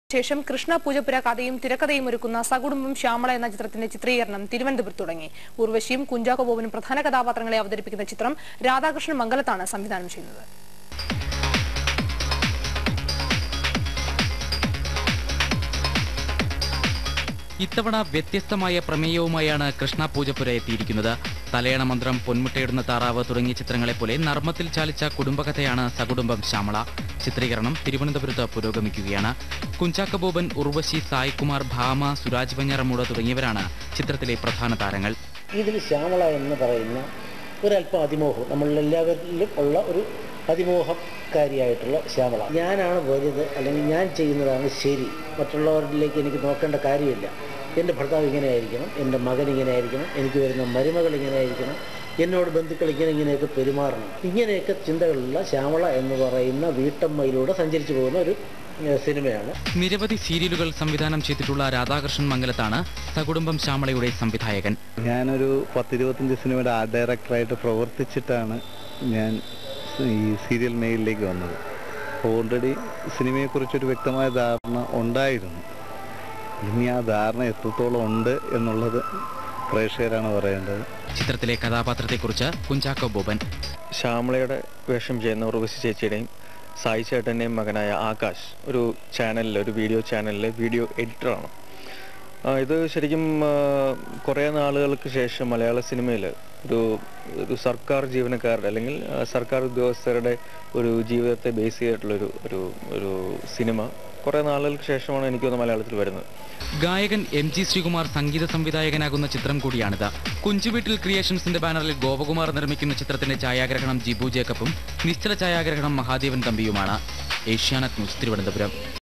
ശേഷം കൃഷ്ണ പൂജപ്പുര കഥയും തിരക്കഥയും ഒരുക്കുന്ന സകുടുംബം ശ്യാമള എന്ന ചിത്രത്തിന്റെ ചിത്രീകരണം തിരുവനന്തപുരത്ത് തുടങ്ങി ഉർവശിയും കുഞ്ചാക്കോ ബോബനും പ്രധാന കഥാപാത്രങ്ങളെ അവതരിപ്പിക്കുന്ന ചിത്രം രാധാകൃഷ്ണൻ മംഗലത്താണ് സംവിധാനം ചെയ്യുന്നത് ഇത്തവണ വ്യത്യസ്തമായ പ്രമേയവുമായാണ് കൃഷ്ണ പൂജപ്പുര എത്തിയിരിക്കുന്നത് തലയണ മന്ത്രം പൊന്മുട്ടയിടുന്ന താറാവ് തുടങ്ങിയ ചിത്രങ്ങളെ പോലെ നർമ്മത്തിൽ ചാലിച്ച കുടുംബകഥയാണ് സകുടുംബം ശ്യാമള ചിത്രീകരണം തിരുവനന്തപുരത്ത് പുരോഗമിക്കുകയാണ് കുഞ്ചാക്ക ബോബൻ ഉർവശി സായ്കുമാർ ഭാമ സുരാജ് വഞ്ഞാറമൂട് തുടങ്ങിയവരാണ് ചിത്രത്തിലെ പ്രധാന താരങ്ങൾ ഇതിൽ ശ്യാമള എന്ന് പറയുന്ന ഒരല്പം അതിമോഹം നമ്മളെല്ലാവരിലും ഉള്ള ഒരു അതിമോഹക്കാരിയായിട്ടുള്ള ശ്യാമള ഞാനാണ് വലുത് അല്ലെങ്കിൽ ഞാൻ ചെയ്യുന്നതാണ് ശരി മറ്റുള്ളവരിലേക്ക് എനിക്ക് നോക്കേണ്ട കാര്യമില്ല എൻ്റെ ഭർത്താവ് ഇങ്ങനെ ആയിരിക്കണം എൻ്റെ മകൻ ഇങ്ങനെ ആയിരിക്കണം എനിക്ക് വരുന്ന മരുമകൾ ഇങ്ങനെ ആയിരിക്കണം എന്നോട് ബന്ധുക്കൾ ഇങ്ങനെ ഇങ്ങനെയൊക്കെ പെരുമാറണം ഇങ്ങനെയൊക്കെ ചിന്തകളുള്ള ശ്യാമള എന്ന് പറയുന്ന വീട്ടമ്മയിലൂടെ സഞ്ചരിച്ചു പോകുന്ന ഒരു ഏഹ്, സിനിമയാണ് നിരവധി സീരിയലുകൾ സംവിധാനം ചെയ്തിട്ടുള്ള രാധാകൃഷ്ണൻ മംഗലത്താണ് സകുടുംബം ശ്യാമളയുടെ സംവിധായകൻ ഞാനൊരു പത്തിരുപത്തഞ്ച് സിനിമയുടെ ആർട്ട് ഡയറക്ടറായിട്ട് പ്രവർത്തിച്ചിട്ടാണ് ഞാൻ ഈ സീരിയൽ മേഖലയിലേക്ക് വന്നത് ഓൾറെഡി സിനിമയെക്കുറിച്ചൊരു വ്യക്തമായ ധാരണ ഉണ്ടായിരുന്നു ഇനി ആ ധാരണ എത്രത്തോളം ഉണ്ട് എന്നുള്ളത് പ്രേക്ഷകരാണ് പറയേണ്ടത് ചിത്രത്തിലെ കഥാപാത്രത്തെക്കുറിച്ച് കുഞ്ചാക്കോ ബോബൻ ശ്യാമളയുടെ വേഷം ചെയ്യുന്ന ഉർവശി ചേച്ചിയുടെയും സായി ചേട്ടൻ്റെയും മകനായ ആകാശ് ഒരു ചാനലിൽ ഒരു വീഡിയോ ചാനലിലെ വീഡിയോ എഡിറ്ററാണ് ആ, ഇത് ശരിക്കും ആ, കുറേ നാളുകൾക്ക് ശേഷം മലയാള സിനിമയിൽ ഒരു ഒരു സർക്കാർ ജീവനക്കാരുടെ അല്ലെങ്കിൽ ആ, സർക്കാർ ഉദ്യോഗസ്ഥരുടെ ഒരു ജീവിതത്തെ ബേസ് ചെയ്തിട്ടുള്ളൊരു ഒരു ഒരു സിനിമ കുറേ നാളുകൾക്ക് ശേഷമാണ് എനിക്ക് തോന്നുന്നത് മലയാളത്തിൽ വരുന്നത് ഗായകൻ എം ജി ശ്രീകുമാർ സംഗീത സംവിധായകനാകുന്ന ചിത്രം കൂടിയാണിത് കുഞ്ചുവീട്ടിൽ ക്രിയേഷൻസിന്റെ ബാനറിൽ ഗോപകുമാർ നിർമ്മിക്കുന്ന ചിത്രത്തിന്റെ ഛായാഗ്രഹണം ജിബു ജേക്കബും നിശ്ചല ഛായാഗ്രഹണം മഹാദേവൻ തമ്പിയുമാണ് ഏഷ്യാനെറ്റ് ന്യൂസ് തിരുവനന്തപുരം